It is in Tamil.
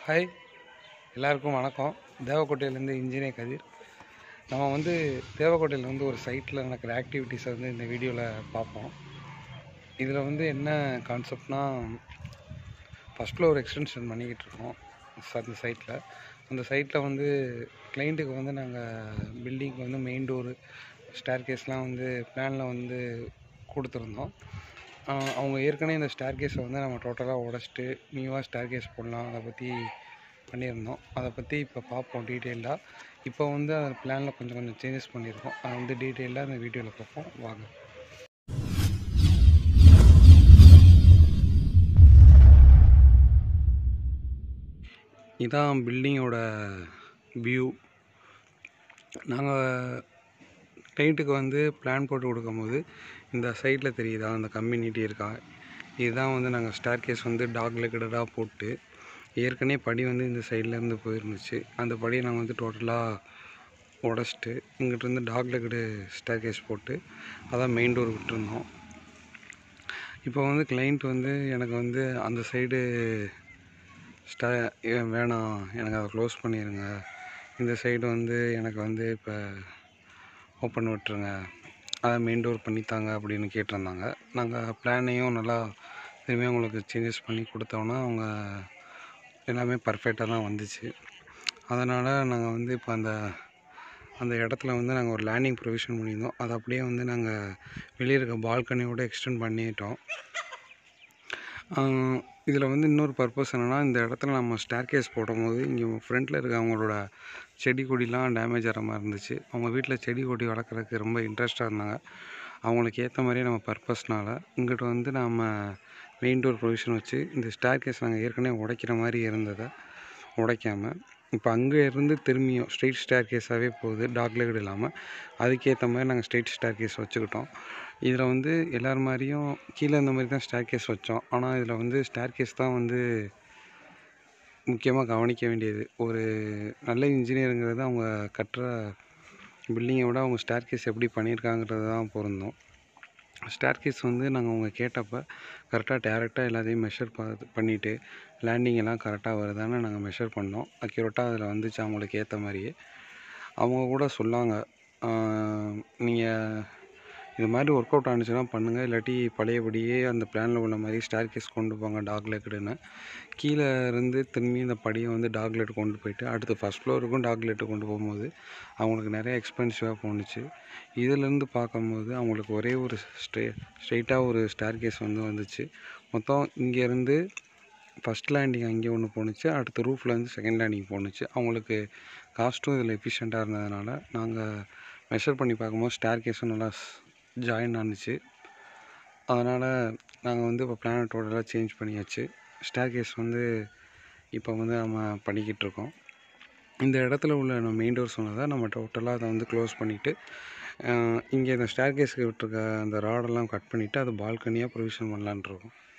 ஹாய் எல்லாருக்கும் வணக்கம் தேவக்கோட்டையிலேருந்து இன்ஜினியர் கதிர் நம்ம வந்து தேவக்கோட்டையில் வந்து ஒரு சைட்டில் நடக்கிற ஆக்டிவிட்டீஸை வந்து இந்த வீடியோவில் பார்ப்போம் இதில் வந்து என்ன கான்செப்ட்னா ஃபஸ்ட் ஃப்ளோர் எக்ஸ்டென்ஷன் பண்ணிக்கிட்டு இருக்கோம் ச- அந்த சைட்டில் அந்த சைட்டில் வந்து கிளைண்ட்டுக்கு வந்து நாங்கள் பில்டிங்க்கு வந்து மெயின் டோரு ஸ்டேர் கேஸ்லாம் வந்து பிளானில் வந்து கொடுத்துருந்தோம் ஆஹ் அவங்க ஏற்கனவே இந்த ஸ்டேர் கேஸை வந்து நம்ம டோட்டலாக உடச்சிட்டு நியூவாக ஸ்டேர் கேஸ் போடலாம் அதை பற்றி பண்ணியிருந்தோம் அதை பற்றி இப்போ பார்ப்போம் டீட்டெயிலாக இப்போ வந்து அது பிளானில் கொஞ்சம் கொஞ்சம் சேஞ்சஸ் பண்ணியிருக்கோம் அதை வந்து டீட்டெயிலாக அந்த வீடியோவில் பார்ப்போம் வாங்க இதான் பில்டிங்கோட வியூ நாங்கள் கிளைண்ட்டுக்கு வந்து பிளான் போட்டு கொடுக்கும்போது இந்த சைடில் தெரியுதா அந்த கம்யூனிட்டி இருக்கா இதுதான் வந்து நாங்கள் ஸ்டார் கேஸ் வந்து டாக் லெக்கடாக போட்டு ஏற்கனவே படி வந்து இந்த சைட்லேருந்து போயிருந்துச்சு அந்த படியை நாங்கள் வந்து டோட்டலாக உடச்சிட்டு இங்கிட்டிருந்து டாக் லெக்கடு ஸ்டார் கேஸ் போட்டு அதான் மெயின் டோர் விட்டுருந்தோம் இப்போ வந்து கிளைண்ட் வந்து எனக்கு வந்து அந்த சைடு ஸ்டா ஏ- வேணாம் எனக்கு அதை க்ளோஸ் பண்ணிடுங்க இந்த சைடு வந்து எனக்கு வந்து இப்போ ஓப்பன் விட்டுருங்க அதை மெயின் டோர் பண்ணித்தாங்க அப்படின்னு கேட்டிருந்தாங்க நாங்கள் பிளானையும் நல்லா திரும்பியும் அவங்களுக்கு சேஞ்சஸ் பண்ணி கொடுத்தோன்னா அவங்க எல்லாமே பர்ஃபெக்டாக தான் வந்துச்சு அதனால் நாங்கள் வந்து இப்போ அந்த அந்த இடத்துல வந்து நாங்கள் ஒரு லேண்டிங் ப்ரொவிஷன் பண்ணியிருந்தோம் அதை அப்படியே வந்து நாங்கள் வெளியே இருக்க பால்கனியோட எக்ஸ்டெண்ட் பண்ணிட்டோம் இதில் வந்து இன்னொரு பர்பஸ் என்னென்னா இந்த இடத்துல நம்ம ஸ்டேர் கேஸ் போடும்போது இங்கே ஃப்ரண்ட்டில் இருக்க அவங்களோட செடி கொடிலாம் டேமேஜ் ஆகிற மாதிரி இருந்துச்சு அவங்க வீட்டில் செடி கொடி வளர்க்குறதுக்கு ரொம்ப இன்ட்ரெஸ்ட்டாக இருந்தாங்க அவங்களுக்கு ஏற்ற மாதிரியே நம்ம பர்பஸ்னால் இங்கிட்ட வந்து நம்ம மெயின் டோர் ப்ரொவிஷன் வச்சு இந்த ஸ்டேர் கேஸ் நாங்கள் ஏற்கனவே உடைக்கிற மாதிரி இருந்ததை உடைக்காமல் இப்போ அங்கே இருந்து திரும்பியும் ஸ்ட்ரெயிட் ஸ்டேர் கேஸாகவே போகுது டாக் லெக் இல்லாமல் அதுக்கேற்ற மாதிரி நாங்கள் ஸ்ட்ரெயிட் ஸ்டேர் கேஸ் வச்சுக்கிட்டோம் இதில் வந்து எல்லார் மாதிரியும் கீழே இந்த மாதிரி தான் ஸ்டேர் கேஸ் வச்சோம் ஆனால் இதில் வந்து ஸ்டேர் கேஸ் தான் வந்து முக்கியமாக கவனிக்க வேண்டியது ஒரு நல்ல இன்ஜினியருங்கிறது அவங்க கட்டுற பில்டிங்கை விட அவங்க ஸ்டேர் கேஸ் எப்படி பண்ணியிருக்காங்கிறது தான் பொருந்தும் ஸ்டேர் கேஸ் வந்து நாங்கள் அவங்க கேட்டப்போ கரெக்டாக டேரெக்டாக எல்லாத்தையும் மெஷர் பார்த்து பண்ணிவிட்டு லேண்டிங் எல்லாம் கரெக்டாக வருதான்னு நாங்கள் மெஷர் பண்ணோம் அக்யூரேட்டாக அதில் வந்துச்சு அவங்களுக்கு ஏற்ற மாதிரியே அவங்க கூட சொன்னாங்க நீங்கள் இது மாதிரி ஒர்க் அவுட் ஆனிச்சுன்னா பண்ணுங்கள் இல்லாட்டி பழையபடியே அந்த பிளானில் உள்ள மாதிரி ஸ்டேர் கேஸ் கொண்டு போங்க டாக் லெட்டுன்னு கீழே இருந்து திரும்பி இந்த படியை வந்து டாக் லெட் கொண்டு போயிட்டு அடுத்து ஃபஸ்ட் ஃப்ளோருக்கும் டாக் லெட்டு கொண்டு போகும்போது அவங்களுக்கு நிறைய எக்ஸ்பென்சிவாக போணுச்சு இதிலேருந்து பார்க்கும்போது அவங்களுக்கு ஒரே ஒரு ஸ்ட்ரெ ஸ்ட்ரெயிட்டாக ஒரு ஸ்டேர் கேஸ் வந்து வந்துச்சு மொத்தம் இங்கேருந்து ஃபஸ்ட் லேண்டிங் அங்கே ஒன்று போணுச்சு அடுத்து ரூஃபில் வந்து செகண்ட் லேண்டிங் போணுச்சு அவங்களுக்கு காஸ்ட்டும் இதில் எஃபிஷியண்ட்டாக இருந்ததுனால நாங்கள் மெஷர் பண்ணி பார்க்கும்போது ஸ்டேர் கேஸும் நல்லா ஜாயின் ஆனுச்சு அதனால் நாங்கள் வந்து இப்போ பிளானை டோட்டலாக சேஞ்ச் பண்ணியாச்சு ஸ்டேர் கேஸ் வந்து இப்போ வந்து நம்ம பண்ணிக்கிட்டு இருக்கோம் இந்த இடத்துல உள்ள நம்ம மெயின் டோர் சொன்னதை நம்ம டோட்டலாக அதை வந்து க்ளோஸ் பண்ணிவிட்டு இங்கே இந்த ஸ்டேர் கேஸ்க்கு விட்டுருக்க அந்த ராடெல்லாம் கட் பண்ணிவிட்டு அது பால்கனியாக ப்ரொவிஷன் பண்ணலான்னு இருக்கோம்